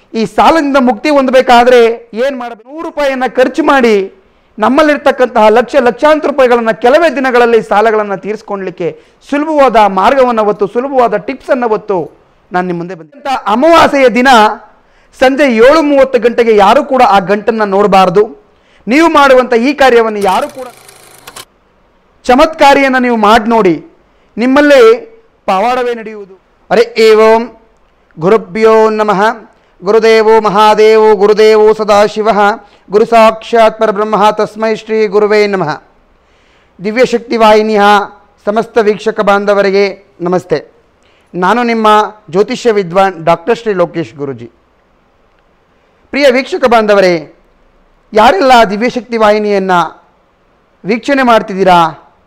ಈ ಸಾಲದಿಂದ ಮುಕ್ತಿ ಹೊಂದಬೇಕಾದ್ರೆ ಏನು ಮಾಡಬೇಕು ನೂರು ರೂಪಾಯಿಯನ್ನು ಖರ್ಚು ಮಾಡಿ ನಮ್ಮಲ್ಲಿರ್ತಕ್ಕಂತಹ ಲಕ್ಷ ಲಕ್ಷಾಂತರ ರೂಪಾಯಿಗಳನ್ನು ಕೆಲವೇ ದಿನಗಳಲ್ಲಿ ಸಾಲಗಳನ್ನು ತೀರಿಸ್ಕೊಳ್ಲಿಕ್ಕೆ ಸುಲಭವಾದ ಮಾರ್ಗವನ್ನು ಹೊತ್ತು ಸುಲಭವಾದ ಟಿಪ್ಸನ್ನು ಹೊತ್ತು ನಾನು ನಿಮ್ಮ ಮುಂದೆ ಬಂದ ಅಮಾವಾಸ್ಯೆಯ ದಿನ ಸಂಜೆ ಏಳು ಮೂವತ್ತು ಗಂಟೆಗೆ ಯಾರು ಕೂಡ ಆ ಗಂಟನ್ನು ನೋಡಬಾರ್ದು ನೀವು ಮಾಡುವಂಥ ಈ ಕಾರ್ಯವನ್ನು ಯಾರು ಕೂಡ ಚಮತ್ಕಾರಿಯನ್ನು ನೀವು ಮಾಡಿ ನೋಡಿ ನಿಮ್ಮಲ್ಲಿ ಪವಾಡವೇ ನಡೆಯುವುದು ಅರೆ ಏವಂ ಗುರುಭ್ಯೋ ನಮಃ ಗುರುದೇವೋ ಮಹಾದೇವೋ ಗುರುದೇವೋ ಸದಾಶಿವ ಗುರು ಸಾಕ್ಷಾತ್ ಪರಬ್ರಹ್ಮ ತಸ್ಮೈ ಶ್ರೀ ಗುರುವೇ ನಮಃ ದಿವ್ಯಶಕ್ತಿ ವಾಹಿನಿಯ ಸಮಸ್ತ ವೀಕ್ಷಕ ಬಾಂಧವರಿಗೆ ನಮಸ್ತೆ ನಾನು ನಿಮ್ಮ ಜ್ಯೋತಿಷ್ಯ ವಿದ್ವಾನ್ ಡಾಕ್ಟರ್ ಶ್ರೀ ಲೋಕೇಶ್ ಗುರುಜಿ ಪ್ರಿಯ ವೀಕ್ಷಕ ಬಾಂಧವರೇ ಯಾರೆಲ್ಲ ದಿವ್ಯಶಕ್ತಿ ವಾಹಿನಿಯನ್ನು ವೀಕ್ಷಣೆ ಮಾಡ್ತಿದ್ದೀರಾ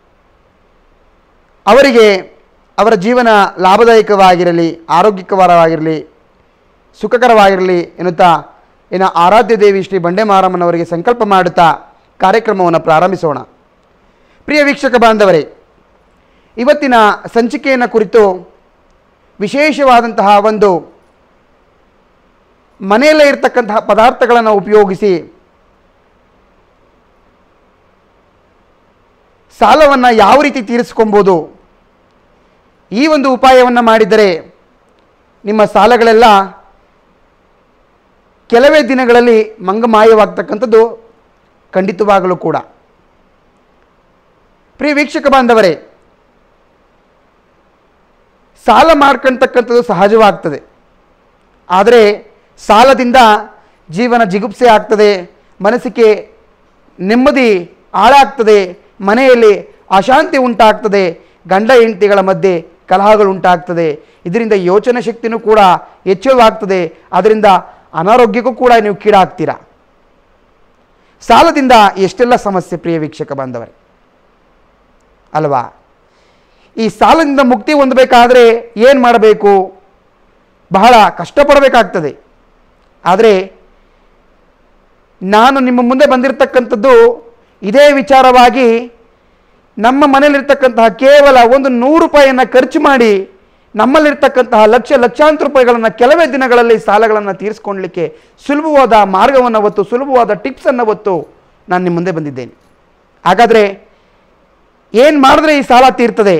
ಅವರಿಗೆ ಅವರ ಜೀವನ ಲಾಭದಾಯಕವಾಗಿರಲಿ ಆರೋಗ್ಯಕರವಾಗಿರಲಿ ಸುಖಕರವಾಗಿರಲಿ ಎನ್ನುತ್ತಾ ಇನ್ನು ಆರಾಧ್ಯ ದೇವಿ ಶ್ರೀ ಬಂಡೆ ಮಾರಮ್ಮನವರಿಗೆ ಸಂಕಲ್ಪ ಮಾಡುತ್ತಾ ಕಾರ್ಯಕ್ರಮವನ್ನು ಪ್ರಾರಂಭಿಸೋಣ ಪ್ರಿಯ ವೀಕ್ಷಕ ಬಾಂಧವರೇ ಇವತ್ತಿನ ಸಂಚಿಕೆಯನ್ನು ಕುರಿತು ವಿಶೇಷವಾದಂತಹ ಒಂದು ಮನೆಯಲ್ಲೇ ಇರತಕ್ಕಂತಹ ಪದಾರ್ಥಗಳನ್ನು ಉಪಯೋಗಿಸಿ ಸಾಲವನ್ನು ಯಾವ ರೀತಿ ತೀರಿಸ್ಕೊಬೋದು ಈ ಒಂದು ಉಪಾಯವನ್ನು ಮಾಡಿದರೆ ನಿಮ್ಮ ಸಾಲಗಳೆಲ್ಲ ಕೆಲವೇ ದಿನಗಳಲ್ಲಿ ಮಂಗಮಾಯವಾಗ್ತಕ್ಕಂಥದ್ದು ಖಂಡಿತವಾಗಲೂ ಕೂಡ ಪ್ರಿಯ ವೀಕ್ಷಕ ಬಾಂಧವರೇ ಸಾಲ ಮಾಡ್ಕೊಳ್ತಕ್ಕಂಥದ್ದು ಸಹಜವಾಗ್ತದೆ ಆದರೆ ಸಾಲದಿಂದ ಜೀವನ ಜಿಗುಪ್ಸೆ ಆಗ್ತದೆ ಮನಸ್ಸಿಗೆ ನೆಮ್ಮದಿ ಹಾಳಾಗ್ತದೆ ಮನೆಯಲ್ಲಿ ಅಶಾಂತಿ ಉಂಟಾಗ್ತದೆ ಗಂಡ ಹೆಂಡತಿಗಳ ಮಧ್ಯೆ ಕಲಹಗಳು ಉಂಟಾಗ್ತದೆ ಇದರಿಂದ ಯೋಚನೆ ಶಕ್ತಿನೂ ಕೂಡ ಹೆಚ್ಚಳವಾಗ್ತದೆ ಅದರಿಂದ ಅನಾರೋಗ್ಯಕ್ಕೂ ಕೂಡ ನೀವು ಕೀಡಾಗ್ತೀರಾ ಸಾಲದಿಂದ ಎಷ್ಟೆಲ್ಲ ಸಮಸ್ಯೆ ಪ್ರಿಯ ವೀಕ್ಷಕ ಬಾಂಧವರೇ ಅಲ್ವಾ ಈ ಸಾಲದಿಂದ ಮುಕ್ತಿ ಹೊಂದಬೇಕಾದ್ರೆ ಏನು ಮಾಡಬೇಕು ಬಹಳ ಕಷ್ಟಪಡಬೇಕಾಗ್ತದೆ ಆದರೆ ನಾನು ನಿಮ್ಮ ಮುಂದೆ ಬಂದಿರತಕ್ಕಂಥದ್ದು ಇದೇ ವಿಚಾರವಾಗಿ ನಮ್ಮ ಮನೆಯಲ್ಲಿರ್ತಕ್ಕಂತಹ ಕೇವಲ ಒಂದು ನೂರು ರೂಪಾಯಿಯನ್ನು ಖರ್ಚು ಮಾಡಿ ನಮ್ಮಲ್ಲಿರ್ತಕ್ಕಂತಹ ಲಕ್ಷ ಲಕ್ಷಾಂತರ ರೂಪಾಯಿಗಳನ್ನು ಕೆಲವೇ ದಿನಗಳಲ್ಲಿ ಸಾಲಗಳನ್ನು ತೀರಿಸ್ಕೊಳ್ಲಿಕ್ಕೆ ಸುಲಭವಾದ ಮಾರ್ಗವನ್ನು ಹೊತ್ತು ಸುಲಭವಾದ ಟಿಪ್ಸನ್ನು ಹೊತ್ತು ನಾನು ನಿಮ್ಮ ಮುಂದೆ ಬಂದಿದ್ದೇನೆ ಹಾಗಾದರೆ ಏನು ಮಾಡಿದ್ರೆ ಈ ಸಾಲ ತೀರ್ತದೆ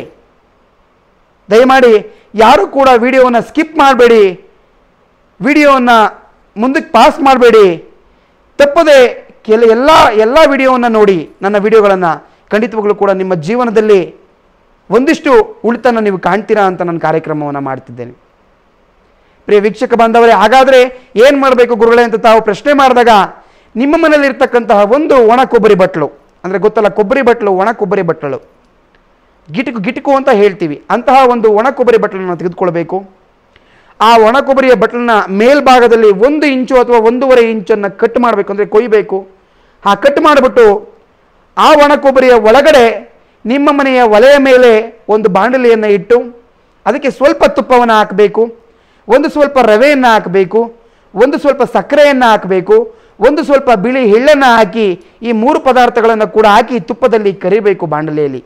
ದಯಮಾಡಿ ಯಾರು ಕೂಡ ವಿಡಿಯೋವನ್ನು ಸ್ಕಿಪ್ ಮಾಡಬೇಡಿ ವಿಡಿಯೋವನ್ನು ಮುಂದಕ್ಕೆ ಪಾಸ್ ಮಾಡಬೇಡಿ ತಪ್ಪದೆ ಕೆಲ ಎಲ್ಲ ಎಲ್ಲ ವಿಡಿಯೋವನ್ನು ನೋಡಿ ನನ್ನ ವಿಡಿಯೋಗಳನ್ನು ಖಂಡಿತವಾಗ್ಲೂ ಕೂಡ ನಿಮ್ಮ ಜೀವನದಲ್ಲಿ ಒಂದಿಷ್ಟು ಉಳಿತನ ನೀವು ಕಾಣ್ತೀರಾ ಅಂತ ನಾನು ಕಾರ್ಯಕ್ರಮವನ್ನು ಮಾಡ್ತಿದ್ದೇನೆ ಪ್ರಿಯ ವೀಕ್ಷಕ ಬಾಂಧವರೇ ಹಾಗಾದರೆ ಏನು ಮಾಡಬೇಕು ಗುರುಗಳೇ ಅಂತ ತಾವು ಪ್ರಶ್ನೆ ಮಾಡಿದಾಗ ನಿಮ್ಮ ಮನೇಲಿ ಇರ್ತಕ್ಕಂತಹ ಒಂದು ಒಣ ಕೊಬ್ಬರಿ ಬಟ್ಲು ಅಂದರೆ ಗೊತ್ತಲ್ಲ ಕೊಬ್ಬರಿ ಬಟ್ಲು ಒಣ ಕೊಬ್ಬರಿ ಬಟ್ಲು ಗಿಟಕು ಗಿಟಕು ಅಂತ ಹೇಳ್ತೀವಿ ಅಂತಹ ಒಂದು ಒಣ ಕೊಬ್ಬರಿ ಬಟ್ಲನ್ನು ತೆಗೆದುಕೊಳ್ಬೇಕು ಆ ಒಣ ಕೊಬ್ಬರಿಯ ಬಟ್ಲನ್ನ ಮೇಲ್ಭಾಗದಲ್ಲಿ ಒಂದು ಇಂಚು ಅಥವಾ ಒಂದೂವರೆ ಇಂಚನ್ನು ಕಟ್ ಮಾಡಬೇಕು ಅಂದರೆ ಕೊಯ್ಬೇಕು ಆ ಕಟ್ ಮಾಡಿಬಿಟ್ಟು ಆ ಒಣ ಕೊಬ್ಬರಿಯ ಒಳಗಡೆ ನಿಮ್ಮ ಮನೆಯ ಒಲೆಯ ಮೇಲೆ ಒಂದು ಬಾಣಲೆಯನ್ನು ಇಟ್ಟು ಅದಕ್ಕೆ ಸ್ವಲ್ಪ ತುಪ್ಪವನ್ನು ಹಾಕಬೇಕು ಒಂದು ಸ್ವಲ್ಪ ರವೆಯನ್ನು ಹಾಕಬೇಕು ಒಂದು ಸ್ವಲ್ಪ ಸಕ್ಕರೆಯನ್ನು ಹಾಕಬೇಕು ಒಂದು ಸ್ವಲ್ಪ ಬಿಳಿ ಎಳ್ಳನ್ನು ಹಾಕಿ ಈ ಮೂರು ಪದಾರ್ಥಗಳನ್ನು ಕೂಡ ಹಾಕಿ ತುಪ್ಪದಲ್ಲಿ ಕರಿಬೇಕು ಬಾಣಲೆಯಲ್ಲಿ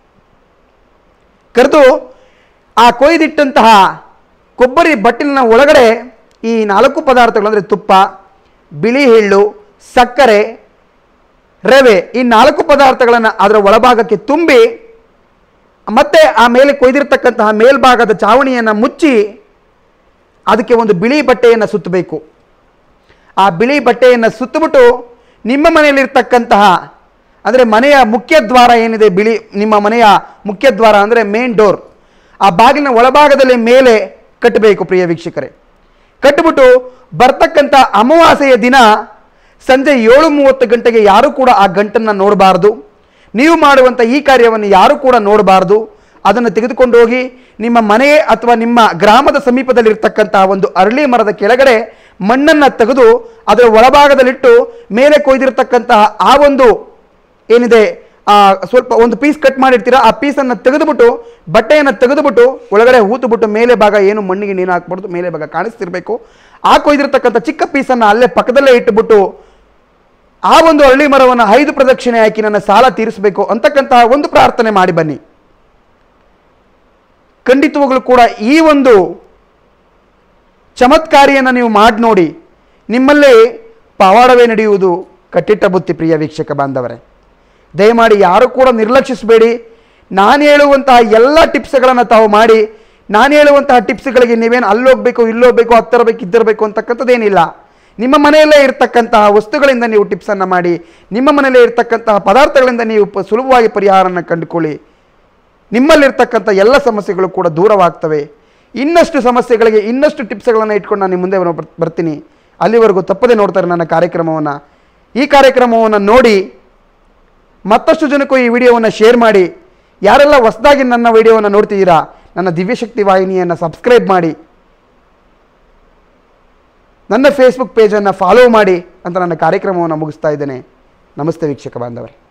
ಕರೆದು ಆ ಕೊಯ್ದಿಟ್ಟಂತಹ ಕೊಬ್ಬರಿ ಬಟ್ಟಿಲಿನ ಒಳಗಡೆ ಈ ನಾಲ್ಕು ಪದಾರ್ಥಗಳು ಅಂದರೆ ತುಪ್ಪ ಬಿಳಿ ಎಳ್ಳು ಸಕ್ಕರೆ ರವೆ ಈ ನಾಲ್ಕು ಪದಾರ್ಥಗಳನ್ನು ಅದರ ಒಳಭಾಗಕ್ಕೆ ತುಂಬಿ ಮತ್ತೆ ಆ ಮೇಲೆ ಕೊಯ್ದಿರ್ತಕ್ಕಂತಹ ಮೇಲ್ಭಾಗದ ಚಾವಣಿಯನ್ನು ಮುಚ್ಚಿ ಅದಕ್ಕೆ ಒಂದು ಬಿಳಿ ಬಟ್ಟೆಯನ್ನು ಸುತ್ತಬೇಕು ಆ ಬಿಳಿ ಬಟ್ಟೆಯನ್ನು ಸುತ್ತಬಿಟ್ಟು ನಿಮ್ಮ ಮನೆಯಲ್ಲಿರ್ತಕ್ಕಂತಹ ಅಂದರೆ ಮನೆಯ ಮುಖ್ಯ ದ್ವಾರ ಏನಿದೆ ಬಿಳಿ ನಿಮ್ಮ ಮನೆಯ ಮುಖ್ಯ ದ್ವಾರ ಅಂದರೆ ಮೇನ್ ಡೋರ್ ಆ ಬಾಗಿಲಿನ ಒಳಭಾಗದಲ್ಲಿ ಮೇಲೆ ಕಟ್ಟಬೇಕು ಪ್ರಿಯ ವೀಕ್ಷಕರೇ ಕಟ್ಟಿಬಿಟ್ಟು ಬರ್ತಕ್ಕಂಥ ಅಮಾವಾಸ್ಯೆಯ ದಿನ ಸಂಜೆ ಏಳು ಮೂವತ್ತು ಗಂಟೆಗೆ ಯಾರೂ ಕೂಡ ಆ ಗಂಟನ್ನು ನೋಡಬಾರ್ದು ನೀವು ಮಾಡುವಂಥ ಈ ಕಾರ್ಯವನ್ನು ಯಾರೂ ಕೂಡ ನೋಡಬಾರ್ದು ಅದನ್ನು ತೆಗೆದುಕೊಂಡು ಹೋಗಿ ನಿಮ್ಮ ಮನೆ ಅಥವಾ ನಿಮ್ಮ ಗ್ರಾಮದ ಸಮೀಪದಲ್ಲಿರ್ತಕ್ಕಂತಹ ಒಂದು ಅರಳಿ ಮರದ ಕೆಳಗಡೆ ಮಣ್ಣನ್ನು ತೆಗೆದು ಅದರ ಒಳಭಾಗದಲ್ಲಿಟ್ಟು ಮೇಲೆ ಕೊಯ್ದಿರ್ತಕ್ಕಂತಹ ಆ ಒಂದು ಏನಿದೆ ಆ ಸ್ವಲ್ಪ ಒಂದು ಪೀಸ್ ಕಟ್ ಮಾಡಿರ್ತೀರಾ ಆ ಪೀಸನ್ನು ತೆಗೆದುಬಿಟ್ಟು ಬಟ್ಟೆಯನ್ನು ತೆಗೆದುಬಿಟ್ಟು ಒಳಗಡೆ ಹೂತುಬಿಟ್ಟು ಮೇಲೆ ಭಾಗ ಏನು ಮಣ್ಣಿಗೆ ನೀರು ಹಾಕ್ಬಾರ್ದು ಮೇಲೆ ಭಾಗ ಕಾಣಿಸ್ತಿರ್ಬೇಕು ಆ ಕೊಯ್ದಿರ್ತಕ್ಕಂಥ ಚಿಕ್ಕ ಪೀಸನ್ನು ಅಲ್ಲೇ ಪಕ್ಕದಲ್ಲೇ ಇಟ್ಟುಬಿಟ್ಟು ಆ ಒಂದು ಅರಳಿ ಮರವನ್ನು ಐದು ಪ್ರದಕ್ಷಿಣೆ ಹಾಕಿ ನನ್ನ ಸಾಲ ತೀರಿಸಬೇಕು ಅಂತಕ್ಕಂತಹ ಒಂದು ಪ್ರಾರ್ಥನೆ ಮಾಡಿ ಬನ್ನಿ ಖಂಡಿತವಾಗ್ಲೂ ಕೂಡ ಈ ಒಂದು ಚಮತ್ಕಾರಿಯನ್ನು ನೀವು ಮಾಡಿ ನೋಡಿ ನಿಮ್ಮಲ್ಲಿ ಪವಾಡವೇ ನಡೆಯುವುದು ಕಟ್ಟಿಟ್ಟ ಬುತ್ತಿ ಪ್ರಿಯ ವೀಕ್ಷಕ ಬಾಂಧವರೇ ದಯಮಾಡಿ ಯಾರು ಕೂಡ ನಿರ್ಲಕ್ಷಿಸಬೇಡಿ ನಾನು ಹೇಳುವಂತಹ ಎಲ್ಲ ಟಿಪ್ಸ್ಗಳನ್ನು ತಾವು ಮಾಡಿ ನಾನು ಹೇಳುವಂತಹ ಟಿಪ್ಸ್ಗಳಿಗೆ ನೀವೇನು ಅಲ್ಲೋಗ್ಬೇಕು ಇಲ್ಲೋಗ್ಬೇಕು ಹತ್ತಿರಬೇಕು ಇದ್ದಿರಬೇಕು ಅಂತಕ್ಕಂಥದ್ದೇನಿಲ್ಲ ನಿಮ್ಮ ಮನೆಯಲ್ಲೇ ಇರ್ತಕ್ಕಂತಹ ವಸ್ತುಗಳಿಂದ ನೀವು ಟಿಪ್ಸನ್ನು ಮಾಡಿ ನಿಮ್ಮ ಮನೆಯಲ್ಲೇ ಇರ್ತಕ್ಕಂತಹ ಪದಾರ್ಥಗಳಿಂದ ನೀವು ಪ- ಸುಲಭವಾಗಿ ಪರಿಹಾರವನ್ನು ಕಂಡುಕೊಳ್ಳಿ ನಿಮ್ಮಲ್ಲಿರ್ತಕ್ಕಂಥ ಎಲ್ಲ ಸಮಸ್ಯೆಗಳು ಕೂಡ ದೂರವಾಗ್ತವೆ ಇನ್ನಷ್ಟು ಸಮಸ್ಯೆಗಳಿಗೆ ಇನ್ನಷ್ಟು ಟಿಪ್ಸ್ಗಳನ್ನು ಇಟ್ಕೊಂಡು ನಾನು ನಿಮ್ಮ ಮುಂದೆ ಬರ್- ಬರ್ತೀನಿ ಅಲ್ಲಿವರೆಗೂ ತಪ್ಪದೆ ನೋಡ್ತಾರೆ ನನ್ನ ಕಾರ್ಯಕ್ರಮವನ್ನು ಈ ಕಾರ್ಯಕ್ರಮವನ್ನು ನೋಡಿ ಮತ್ತಷ್ಟು ಜನಕ್ಕೂ ಈ ವಿಡಿಯೋವನ್ನು ಶೇರ್ ಮಾಡಿ ಯಾರೆಲ್ಲ ಹೊಸದಾಗಿ ನನ್ನ ವಿಡಿಯೋವನ್ನು ನೋಡ್ತಿದ್ದೀರಾ ನನ್ನ ದಿವ್ಯಶಕ್ತಿ ವಾಹಿನಿಯನ್ನು ಸಬ್ಸ್ಕ್ರೈಬ್ ಮಾಡಿ ನನ್ನ ಫೇಸ್ಬುಕ್ ಪೇಜನ್ನು ಫಾಲೋ ಮಾಡಿ ಅಂತ ನನ್ನ ಕಾರ್ಯಕ್ರಮವನ್ನು ಮುಗಿಸ್ತಾ ಇದ್ದೇನೆ ನಮಸ್ತೆ ವೀಕ್ಷಕ ಬಾಂಧವರೇ